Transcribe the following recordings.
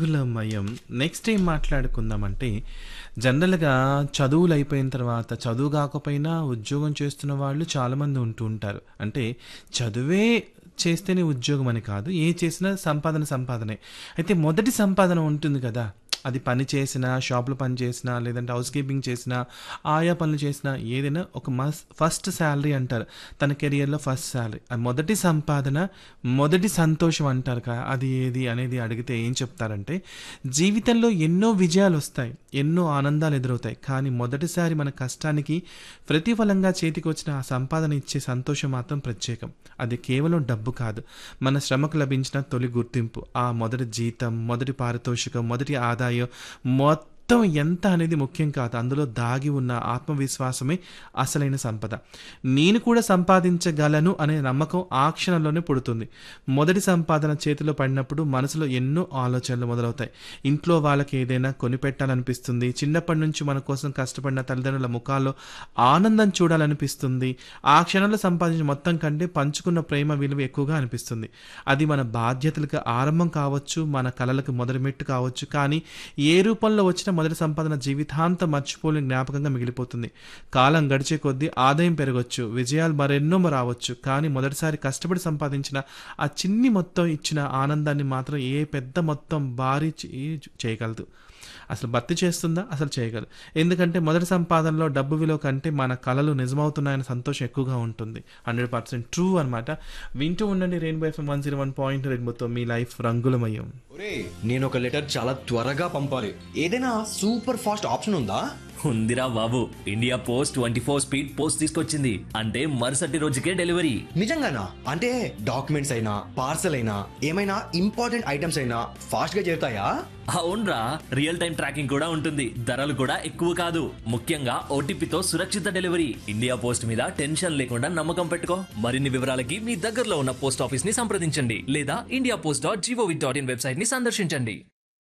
రంగులమయం నెక్స్ట్ ఏం మాట్లాడుకుందామంటే జనరల్గా చదువులు అయిపోయిన తర్వాత చదువు కాకపోయినా ఉద్యోగం చేస్తున్న వాళ్ళు చాలామంది ఉంటూ ఉంటారు అంటే చదువే చేస్తేనే ఉద్యోగం అని కాదు ఏ చేసినా సంపాదన సంపాదనే అయితే మొదటి సంపాదన ఉంటుంది కదా అది పని చేసినా షాప్లో పని చేసినా లేదంటే హౌస్ కీపింగ్ చేసినా ఆయా పనులు చేసినా ఏదైనా ఒక మస్ ఫస్ట్ శాలరీ అంటారు తన కెరియర్లో ఫస్ట్ శాలరీ ఆ మొదటి సంపాదన మొదటి సంతోషం అంటారు కదా అది ఏది అనేది అడిగితే ఏం చెప్తారంటే జీవితంలో ఎన్నో విజయాలు వస్తాయి ఎన్నో ఆనందాలు ఎదురవుతాయి కానీ మొదటిసారి మన కష్టానికి ప్రతిఫలంగా చేతికి వచ్చిన ఆ సంపాదన ఇచ్చే సంతోషం మాత్రం ప్రత్యేకం అది కేవలం డబ్బు కాదు మన శ్రమకు లభించిన తొలి గుర్తింపు ఆ మొదటి జీతం మొదటి పారితోషికం మొదటి ఆదాయం మొత్తం ఎంత అనేది ముఖ్యం కాదు అందులో దాగి ఉన్న ఆత్మవిశ్వాసమే అసలైన సంపద నేను కూడా సంపాదించగలను అనే నమ్మకం ఆ క్షణంలోనే పుడుతుంది మొదటి సంపాదన చేతిలో పడినప్పుడు మనసులో ఎన్నో ఆలోచనలు మొదలవుతాయి ఇంట్లో వాళ్ళకి ఏదైనా కొనిపెట్టాలనిపిస్తుంది చిన్నప్పటి నుంచి మన కోసం కష్టపడిన తల్లిదండ్రుల ముఖాల్లో ఆనందం చూడాలనిపిస్తుంది ఆ క్షణంలో సంపాదించిన మొత్తం కంటే పంచుకున్న ప్రేమ విలువ ఎక్కువగా అనిపిస్తుంది అది మన బాధ్యతలకు ఆరంభం కావచ్చు మన కలలకు మొదటి మెట్టు కావచ్చు కానీ ఏ రూపంలో వచ్చిన మొదటి సంపాదన జీవితాంతం మర్చిపోలేని జ్ఞాపకంగా మిగిలిపోతుంది కాలం గడిచే కొద్దీ ఆదాయం పెరగవచ్చు విజయాలు మరెన్నో రావచ్చు కానీ మొదటిసారి కష్టపడి సంపాదించిన ఆ చిన్ని మొత్తం ఇచ్చిన ఆనందాన్ని మాత్రం ఏ పెద్ద మొత్తం భారీ చే- చేయగలదు అసలు భర్తీ చేస్తుందా అసలు చేయగలదు ఎందుకంటే మొదటి సంపాదనలో డబ్బు విలువ కంటే మన కళలు నిజమవుతున్నాయన్న సంతోషం ఎక్కువగా ఉంటుంది హండ్రెడ్ పర్సెంట్ ట్రూ అనమాట వింటూ ఉండండి rainbow FM one zero one point రెయిన్బోతో మీ లైఫ్ రంగులమయం ఒరే నేను ఒక లెటర్ చాలా త్వరగా పంపాలి ఏదైనా సూపర్ ఫాస్ట్ ఆప్షన్ ఉందా ఉందిరా బాబు India post twenty four speed post తీసుకొచ్చింది అంటే మరుసటి రోజుకే డెలివరీ నిజంగానా అంటే డాక్యుమెంట్స్ అయినా పార్సల్ అయినా ఏమైనా ఇంపార్టెంట్ ఐటమ్స్ అయినా ఫాస్ట్ గా చేరుతాయా అవునరా రియల్ టైం ట్రాకింగ్ కూడా ఉంటుంది ధరలు కూడా ఎక్కువ కాదు ముఖ్యంగా ఓటీపీతో సురక్షిత డెలివరీ ఇండియా పోస్ట్ మీద టెన్షన్ లేకుండా నమ్మకం పెట్టుకో మరిన్ని వివరాలకి మీ దగ్గరలో ఉన్న పోస్ట్ ఆఫీస్ ని సంప్రదించండి లేదా India post dot G O V dot in website ని సందర్శించండి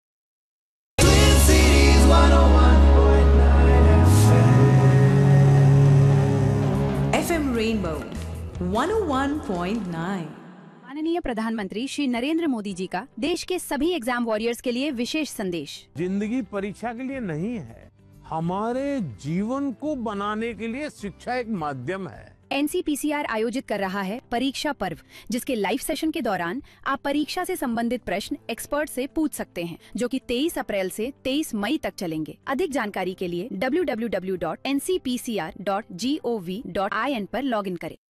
FM Rainbow 101.9. माननीय प्रधानमंत्री श्री नरेंद्र मोदी जी का देश के सभी एग्जाम वॉरियर्स के लिए विशेष संदेश जिंदगी परीक्षा के लिए नहीं है हमारे जीवन को बनाने के लिए शिक्षा एक माध्यम है एनसीपीसीआर आयोजित कर रहा है परीक्षा पर्व जिसके लाइव सेशन के दौरान आप परीक्षा से संबंधित प्रश्न एक्सपर्ट से पूछ सकते हैं जो कि 23 अप्रैल से 23 मई तक चलेंगे अधिक जानकारी के लिए www.ncpcr.gov.in पर लॉगिन करें